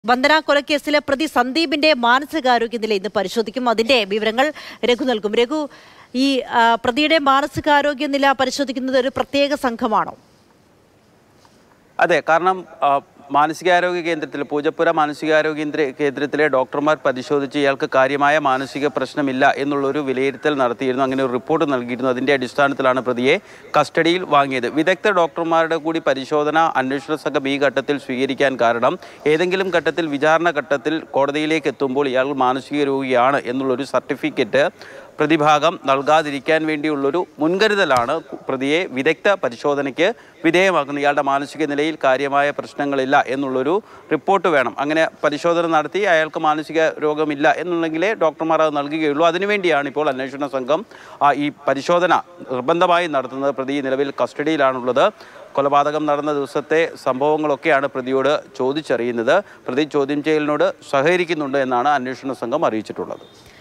വന്ദന കൊലക്കേസിലെ പ്രതി സന്ദീപിന്റെ മാനസികാരോഗ്യ നില ഇന്ന് പരിശോധിക്കും അതിന്റെ വിവരങ്ങൾ രഘു നൽകും രഘു ഈ ആ, പ്രതിയുടെ മാനസികാരോഗ്യ നില പരിശോധിക്കുന്നത് ഒരു പ്രത്യേക സംഘമാണോ അതെ കാരണം ആ, മാനസികാരോഗ്യ കേന്ദ്രത്തിൽ പൂജപ്പുര മാനസികാരോഗ്യ കേന്ദ്ര കേന്ദ്രത്തിലെ ഡോക്ടർമാർ പരിശോധിച്ച് ഇയാൾക്ക് കാര്യമായ മാനസിക പ്രശ്നമില്ല എന്നുള്ളൊരു വിലയിരുത്തൽ നടത്തിയിരുന്നു അങ്ങനെ ഒരു റിപ്പോർട്ട് നൽകിയിരുന്നു അതിൻ്റെ അടിസ്ഥാനത്തിലാണ് പ്രതിയെ കസ്റ്റഡിയിൽ വാങ്ങിയത് വിദഗ്ധ ഡോക്ടർമാരുടെ കൂടി പരിശോധന അന്വേഷണ സംഘം ഈ ഘട്ടത്തിൽ സ്വീകരിക്കാൻ കാരണം ഏതെങ്കിലും ഘട്ടത്തിൽ വിചാരണ ഘട്ടത്തിൽ കോടതിയിലേക്ക് എത്തുമ്പോൾ ഇയാൾ മാനസിക രോഗിയാണ് എന്നുള്ളൊരു സർട്ടിഫിക്കറ്റ് പ്രതിഭാഗം നൽകാതിരിക്കാൻ വേണ്ടിയുള്ളൊരു മുൻകരുതലാണ് പ്രതിയെ വിദഗ്ധ പരിശോധനയ്ക്ക് വിധേയമാക്കുന്നത് ഇയാളുടെ മാനസിക നിലയിൽ കാര്യമായ പ്രശ്നങ്ങളില്ല എന്നുള്ളൊരു റിപ്പോർട്ട് വേണം അങ്ങനെ പരിശോധന നടത്തി അയാൾക്ക് മാനസിക രോഗമില്ല എന്നുണ്ടെങ്കിലേ ഡോക്ടർമാർ അത് നൽകുകയുള്ളൂ അതിനുവേണ്ടിയാണ് ഇപ്പോൾ അന്വേഷണ സംഘം ആ, ഈ പരിശോധന നിർബന്ധമായി നടത്തുന്നത് പ്രതി നിലവിൽ കസ്റ്റഡിയിലാണുള്ളത് കൊലപാതകം നടന്ന ദിവസത്തെ സംഭവങ്ങളൊക്കെയാണ് പ്രതിയോട് ചോദിച്ചറിയുന്നത് പ്രതി ചോദ്യം ചെയ്യലിനോട് സഹകരിക്കുന്നുണ്ട് എന്നാണ് അന്വേഷണ സംഘം അറിയിച്ചിട്ടുള്ളത്